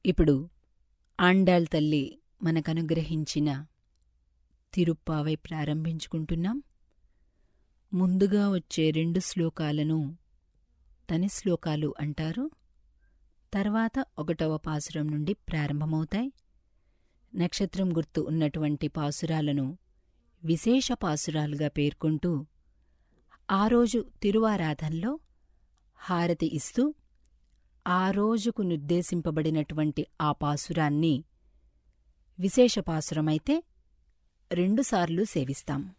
ఇప్పుడు ఆండాళ్ తల్లి మనకనుగ్రహించిన తిరుప్పావై ప్రారంభించుకుంటున్నాం ముందుగా వచ్చే రెండు శ్లోకాలను తని శ్లోకాలు అంటారు తర్వాత ఒకటవ పాసురం నుండి ప్రారంభమవుతాయి నక్షత్రం గుర్తు ఉన్నటువంటి పాసురాలను విశేష పాసురాలుగా పేర్కొంటూ ఆ రోజు తిరువారాధనలో హారతి ఇస్తూ ఆ రోజుకు నిర్దేశింపబడినటువంటి ఆ పాసురాన్ని విశేష పాసురమైతే రెండుసార్లు సేవిస్తాం